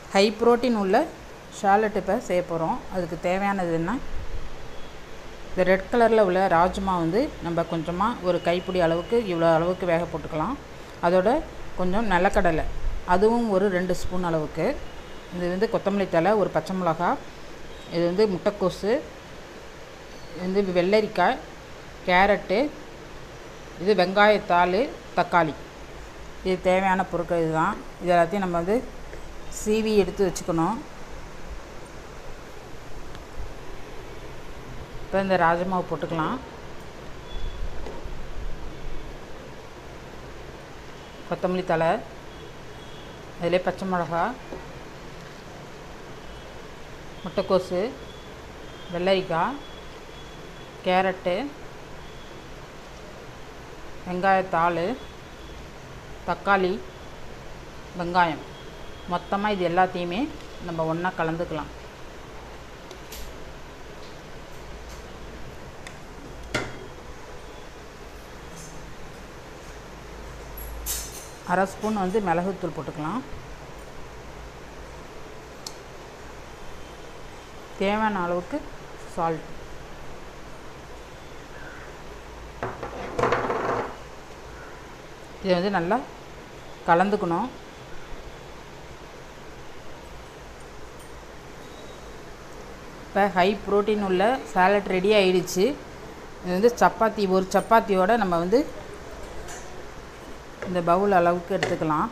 high protein உள்ள ஷாலட் இப்போ செய்ய போகிறோம் அதுக்கு தேவையானது என்ன இந்த ரெட் கலரில் உள்ள ராஜ்மா வந்து நம்ம கொஞ்சமாக ஒரு கைப்பிடி அளவுக்கு இவ்வளோ அளவுக்கு வேக போட்டுக்கலாம் அதோட கொஞ்சம் நிலக்கடலை அதுவும் ஒரு ரெண்டு ஸ்பூன் அளவுக்கு இது வந்து கொத்தமல்லி தழை ஒரு பச்சை மிளகா இது வந்து முட்டைக்கோசு இது வந்து வெள்ளரிக்காய் கேரட்டு இது வெங்காயத்தாள் தக்காளி இது தேவையான பொருட்கள் இதுதான் இது எல்லாத்தையும் நம்ம வந்து சீவி எடுத்து வச்சுக்கணும் இப்போ இந்த ராஜமாவு போட்டுக்கலாம் கொத்தமல்லி தழை அதிலே பச்சை மிளகா முட்டைக்கோசு வெள்ளரிக்காய் கேரட்டு வெங்காயத்தாள் தக்காளி வெங்காயம் மொத்தமாக இது எல்லாத்தையுமே நம்ம ஒன்றா கலந்துக்கலாம் அரை ஸ்பூன் வந்து மிளகுத்தூள் போட்டுக்கலாம் தேவையான அளவுக்கு சால்ட் இதை வந்து நல்லா கலந்துக்கணும் இப்போ ஹை ப்ரோட்டீன் உள்ள சாலட் ரெடி ஆயிடுச்சு இது வந்து சப்பாத்தி ஒரு சப்பாத்தியோட நம்ம வந்து இந்த பவுல் அளவுக்கு எடுத்துக்கலாம்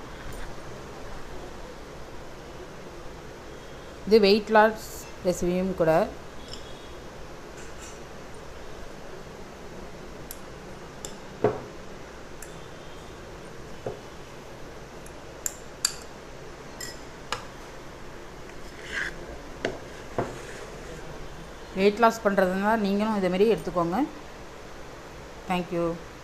இது வெயிட் லாஸ் ரெசிபியும் கூட வெயிட் லாஸ் பண்ணுறதுனா நீங்களும் இதேமாரி எடுத்துக்கோங்க தேங்க்யூ